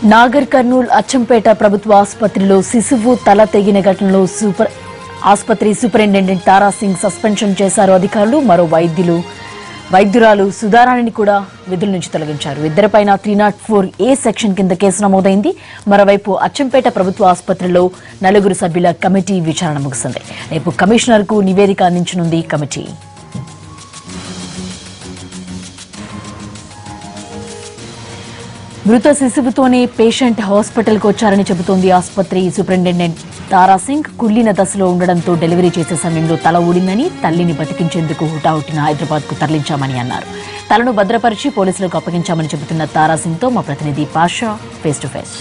నాగర్ కర్నూల్ అచ్చంపేట ప్రభుత్వ ఆసుపత్రిలో శిశువు తల తెగిన ఘటనలో సూపర్ ఆసుపత్రి సూపరింటెండెంట్ తారా సింగ్ సస్పెన్షన్ చేశారు అధికారులు మరో వైద్యులు వైద్యురాలు సుధారాణిని కూడా విధుల నుంచి తొలగించారు ఇద్దరిపైన three not four A section కింద కేసు నమోదైంది మరోవైపు అచ్చంపేట ప్రభుత్వ ఆసుపత్రిలో నలుగురు సభ్యుల కమిటీ విచారణ ముగిసింది రేపు కమిషనర్కు నివేదిక అందించనుంది కమిటీ మృత శిశువుతోనే పేషెంట్ హాస్పిటల్కు వచ్చారని చెబుతోంది ఆసుపత్రి సూపరింటెండెంట్ తారా సింగ్ కుళ్ళిన దశలో ఉండడంతో డెలివరీ చేసే సమయంలో తల ఊడిందని తల్లిని బతికించేందుకు హుటాహుటిన హైదరాబాద్కు తరలించామని అన్నారు తలను భద్రపరిచి పోలీసులకు అప్పగించామని చెబుతున్న తారా సింగ్తో మా ప్రతినిధి Pasha face to face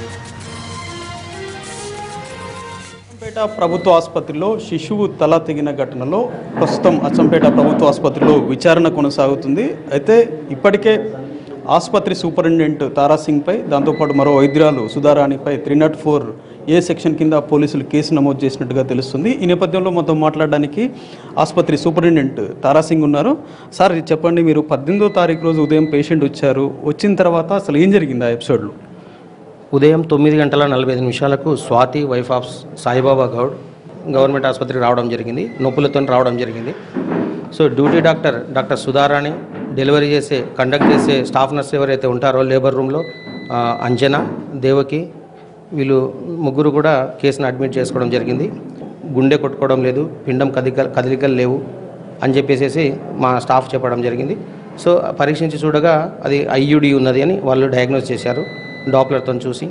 Achampet ప్రభుత్వ ఆసుపత్రిలో శిశువు తల తెగిన ఘటనలో ప్రస్తుతం అచ్చంపేట ప్రభుత్వ ఆసుపత్రిలో విచారణ కొనసాగుతుంది అయితే ఇప్పటికే ఆసుపత్రి సూపరింటెండెంట్ తారాసింగ్పై దాంతోపాటు మరో వైద్యురాలు సుధారాణిపై three not four A section కింద పోలీసులు కేసు నమోదు చేసినట్టుగా తెలుస్తుంది ఈ నేపథ్యంలో మొత్తం మాట్లాడడానికి ఆసుపత్రి సూపరింటెండెంట్ తారాసింగ్ ఉన్నారు సార్ ఇది చెప్పండి మీరు పద్దెనిమిదో తారీఖు రోజు ఉదయం పేషెంట్ వచ్చారు వచ్చిన తర్వాత అసలు ఏం జరిగింది ఆ ఎపిసోడ్లో ఉదయం తొమ్మిది గంటల నలభై ఐదు నిమిషాలకు Swathi wife of Saibaba Goud government ఆసుపత్రికి రావడం జరిగింది నొప్పులతో రావడం జరిగింది so duty doctor doctor Sudharani delivery చేసే కండక్ట్ చేసే స్టాఫ్ నర్స్ ఎవరైతే ఉంటారో లేబర్ రూమ్లో ఆ, అంజన దేవకి వీళ్ళు ముగ్గురు కూడా కేసును అడ్మిట్ చేసుకోవడం జరిగింది గుండె కొట్టుకోవడం లేదు పిండం కదిక కదలికలు లేవు అని చెప్పేసి మా స్టాఫ్ చెప్పడం జరిగింది సో పరీక్షించి చూడగా అది ఐయుడి ఉన్నది అని వాళ్ళు డయాగ్నోస్ చేశారు డాప్లర్తో చూసి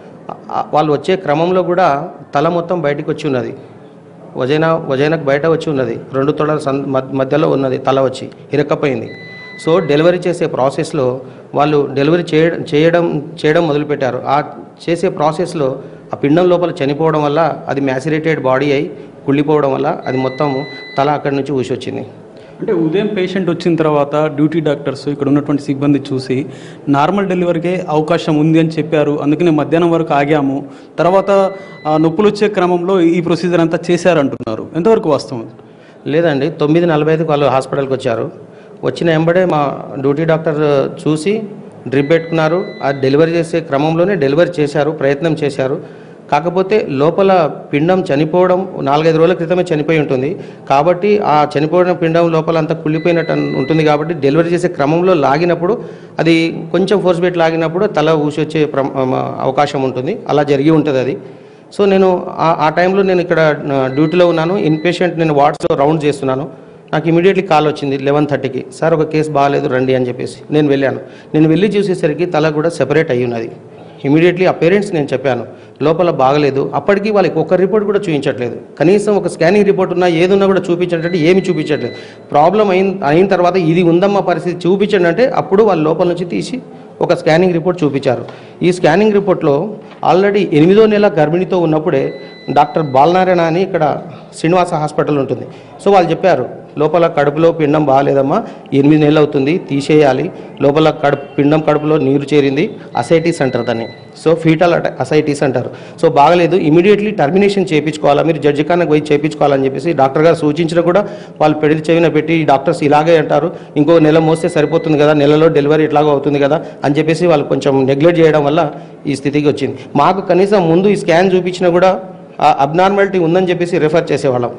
ఆ- వాళ్ళు వచ్చే క్రమంలో కూడా తల మొత్తం బయటికి వచ్చి ఉన్నది వజైనా వజైనకు బయట వచ్చి ఉన్నది రెండు తొడల సన్ మధ్య- మధ్యలో ఉన్నది తల వచ్చి ఇరక్కపోయింది సో డెలివరీ చేసే ప్రాసెస్లో వాళ్ళు డెలివరీ చేయడం చేయడం చేయడం మొదలుపెట్టారు ఆ చేసే ప్రాసెస్లో ఆ పిండం లోపల చనిపోవడం వల్ల అది మ్యాసిరేటెడ్ బాడీ అయి కుళ్ళిపోవడం వల్ల అది మొత్తం తల అక్కడి నుంచి ఊసి వచ్చింది అంటే ఉదయం పేషెంట్ వచ్చిన తర్వాత డ్యూటీ డాక్టర్స్ ఇక్కడ ఉన్నటువంటి సిబ్బంది చూసి నార్మల్ డెలివరీకే అవకాశం ఉంది అని చెప్పారు అందుకనే మధ్యాహ్నం వరకు ఆగాము తర్వాత ఆ, నొప్పులు వచ్చే క్రమంలో ఈ ప్రొసీజర్ అంతా చేశారంటున్నారు ఎంతవరకు వాస్తవం లేదండి తొమ్మిది నలభై ఐదుకి వాళ్ళు హాస్పిటల్కి వచ్చారు వచ్చిన వెంబడే మా డ్యూటీ డాక్టర్ చూసి డ్రిప్ పెట్టుకున్నారు ఆ డెలివరీ చేసే క్రమంలోనే డెలివరీ చేశారు ప్రయత్నం చేశారు కాకపోతే లోపల పిండం చనిపోవడం నాలుగైదు రోజుల క్రితమే చనిపోయి ఉంటుంది కాబట్టి ఆ చనిపోయిన పిండం లోపల అంతా కుళ్ళిపోయినట్టు అన్- ఉంటుంది కాబట్టి డెలివరీ చేసే క్రమంలో లాగినప్పుడు అది కొంచెం ఫోర్స్ పెట్టి లాగినప్పుడు తల ఊసి వచ్చే ప్రమ- అవకాశం ఉంటుంది అలా జరిగి ఉంటుంది అది సో నేను ఆ- ఆ టైంలో నేను ఇక్కడ ఆ, డ్యూటీలో ఉన్నాను ఇన్ పేషెంట్ నేను వార్డ్స్లో రౌండ్ చేస్తున్నాను నాకు ఇమీడియట్లీ కాల్ వచ్చింది లెవెన్ థర్టీకి సార్ ఒక కేసు బాగాలేదు రండి అని చెప్పేసి నేను వెళ్ళాను నేను వెళ్ళి చూసేసరికి తల కూడా సెపరేట్ అయ్యి ఉన్నది ఇమీడియట్లీ ఆ పేరెంట్స్ నేను చెప్పాను లోపల బాగలేదు అప్పటికి వాళ్ళకి ఒక రిపోర్ట్ కూడా చూపించట్లేదు కనీసం ఒక స్కానింగ్ రిపోర్ట్ ఉన్నా ఏదున్నా కూడా చూపించట్లేదు ఏమి చూపించట్లేదు ప్రాబ్లం అయిన అయిన తర్వాత ఇది ఉందమ్మా పరిస్థితి చూపించండి అంటే అప్పుడు వాళ్ళ లోపల నుంచి తీసి ఒక స్కానింగ్ రిపోర్ట్ చూపించారు ఈ స్కానింగ్ రిపోర్ట్లో ఆల్రెడీ ఎనిమిదో నెల గర్భిణితో ఉన్నప్పుడే డాక్టర్ బాలనారాయణ అని ఇక్కడ శ్రీనివాస హాస్పిటల్ ఉంటుంది సో వాళ్ళు చెప్పారు లోపల కడుపులో పిండం బాగాలేదమ్మా ఎనిమిది నెలలు అవుతుంది తీసేయాలి లోపల కడుపు పిండం కడుపులో నీరు చేరింది అసైటీస్ అంటారు దాన్ని సో ఫీటల్ అసైటీస్ అంటారు సో బాగలేదు ఇమీడియట్లీ టర్మినేషన్ చేయించుకోవాలా మీరు జడ్జి కానకు పోయి చేయించుకోవాలని చెప్పేసి డాక్టర్ గారు సూచించిన కూడా వాళ్ళు పెడితే చెవిన పెట్టి ఈ డాక్టర్స్ ఇలాగే అంటారు ఇంకో నెల మోస్తే సరిపోతుంది కదా నెలలో డెలివరీ ఎట్లాగో అవుతుంది కదా అని చెప్పేసి వాళ్ళు కొంచెం నెగ్లెక్ట్ చేయడం వల్ల ఈ స్థితికి వచ్చింది మాకు కనీసం ముందు ఈ స్కాన్ చూపించినా కూడా అబ్నార్మాలిటీ ఉందని చెప్పేసి రెఫర్ చేసేవాళ్ళం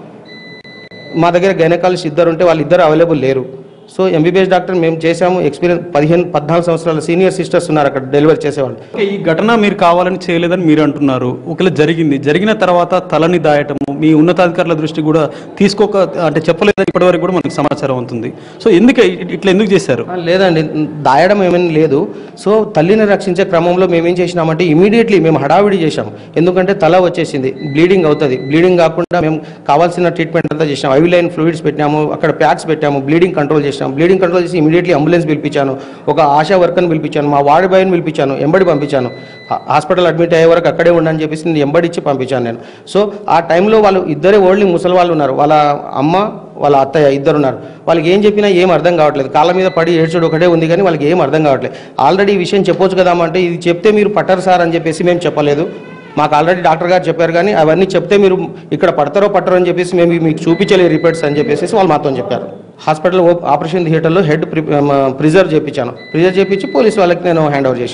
మా దగ్గర గైనకాలజిస్ట్ ఇద్దరు ఉంటే వాళ్ళు ఇద్దరు అవైలబుల్ లేరు సో ఎంబీబీఎస్ డాక్టర్ మేము చేసాము ఎక్స్పీరియన్స్ పదిహేను పద్నాలుగు సంవత్సరాల సీనియర్ సిస్టర్స్ ఉన్నారు అక్కడ డెలివరీ చేసేవాళ్ళు ఓకే, ఈ ఘటన మీరు కావాలని చేయలేదని మీరు అంటున్నారు ఒకవేళ జరిగింది జరిగిన తర్వాత తలని దాయటము మీ ఉన్నతాధికారుల దృష్టి కూడా తీసుకోక అంటే చెప్పలేదని ఇప్పటివరకు కూడా మనకు సమాచారం అవుతుంది సో ఎందుకు ఇ- ఇట్లా ఎందుకు చేశారు ఆ, లేదండి దాయడం ఏమీ లేదు సో తల్లిని రక్షించే క్రమంలో మేము ఏం చేసినామంటే ఇమీడియట్లీ మేము హడావిడి చేశాం ఎందుకంటే తల వచ్చేసింది బ్లీడింగ్ అవుతుంది బ్లీడింగ్ కాకుండా మేము కావాల్సిన ట్రీట్మెంట్ అంతా చేసినాం ఐవి లైన్ ఫ్లూయిడ్స్ పెట్టాము అక్కడ ప్యాడ్స్ పెట్టాము బ్లీడింగ్ కంట్రోల్ చేసినాం బ్లీడింగ్ కంట్రోల్ చేసి ఇమీడియట్లీ అంబులెన్స్ పిలిపించాను ఒక ఆశా వర్కర్ని పిలిపించాను మా వార్డ్ బాయ్ని పిలిపించాను ఎంబడి పంపించాను హా- హాస్పిటల్ అడ్మిట్ అయ్యే వరకు అక్కడే ఉండని చెప్పేసి నేను ఎంబడి ఇచ్చి పంపించాను నేను సో ఆ టైంలో వాళ్ళు ఇద్దరే ఓన్లీ ముసలి వాళ్ళు ఉన్నారు వాళ్ళ అమ్మ వాళ్ళ అత్తయ్య ఇద్దరు ఉన్నారు వాళ్ళకి ఏం చెప్పినా ఏం అర్థం కావట్లేదు కాళ్ళ మీద పడి ఏడ్చుడు ఒకటే ఉంది కానీ వాళ్ళకి ఏం అర్థం కావట్లేదు ఆల్రెడీ ఈ విషయం చెప్పొచ్చు కదా అంటే ఇది చెప్తే మీరు పట్టరు సార్ అని చెప్పేసి మేము చెప్పలేదు మాకు ఆల్రెడీ డాక్టర్ గారు చెప్పారు కానీ అవన్నీ చెప్తే మీరు ఇక్కడ పడతారో పట్టరో అని చెప్పేసి మేము మీకు చూపించలేదు రిపోర్ట్స్ అని చెప్పేసి వాళ్ళు మాతో చెప్పారు హాస్పిటల్ ఆపరేషన్ థియేటర్లో హెడ్ ప్రిజర్వ్ చేయించాను ప్రిజర్వ్ చేయించి పోలీస్ వాళ్ళకి నేను హ్యాండ్ ఓవర్ చేశాను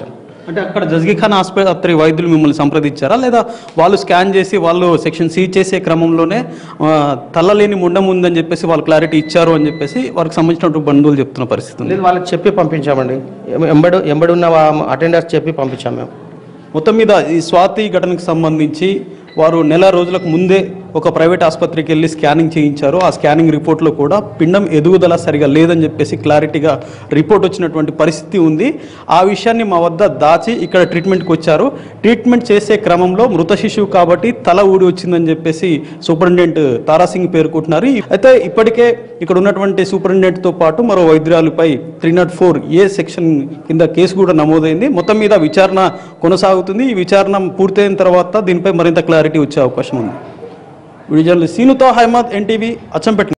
అంటే అక్కడ జజ్గిఖాన్ ఆసుపత్రి వైద్యులు మిమ్మల్ని సంప్రదించారా లేదా వాళ్ళు స్కాన్ చేసి వాళ్ళు సెక్షన్ సి చేసే క్రమంలోనే ఆ, తల్లలేని ముండం ఉందని చెప్పేసి వాళ్ళు క్లారిటీ ఇచ్చారు అని చెప్పేసి వారికి సంబంధించినటువంటి బంధువులు చెప్తున్న పరిస్థితి ఉంది లేదు వాళ్ళకి చెప్పి పంపించామండి ఎం- ఎంబడి ఎంబడి ఉన్న అటెండర్స్ చెప్పి పంపించాం మేము మొత్తం మీద ఈ స్వాతి ఘటనకు సంబంధించి వారు నెల రోజులకు ముందే ఒక ప్రైవేట్ ఆసుపత్రికి వెళ్ళి స్కానింగ్ చేయించారు ఆ స్కానింగ్ రిపోర్ట్లో కూడా పిండం ఎదుగుదల సరిగా లేదని చెప్పేసి క్లారిటీగా రిపోర్ట్ వచ్చినటువంటి పరిస్థితి ఉంది ఆ విషయాన్ని మా వద్ద దాచి ఇక్కడ ట్రీట్మెంట్కి వచ్చారు ట్రీట్మెంట్ చేసే క్రమంలో మృత శిశువు కాబట్టి తల ఊడి వచ్చిందని చెప్పేసి సూపరింటెండెంట్ తారాసింగ్ పేర్కొంటున్నారు అయితే ఇప్పటికే ఇక్కడ ఉన్నటువంటి సూపరింటెండెంట్తో పాటు మరో వైద్యురాలుపై three not four A section కింద కేసు కూడా నమోదైంది మొత్తం మీద విచారణ కొనసాగుతుంది ఈ విచారణ పూర్తయిన తర్వాత దీనిపై మరింత క్లారిటీ వచ్చే అవకాశం ఉంది వీడియో జర్నలిస్ట్ సీనుతో హైమద్ ఎన్టీవీ అచ్చంపేట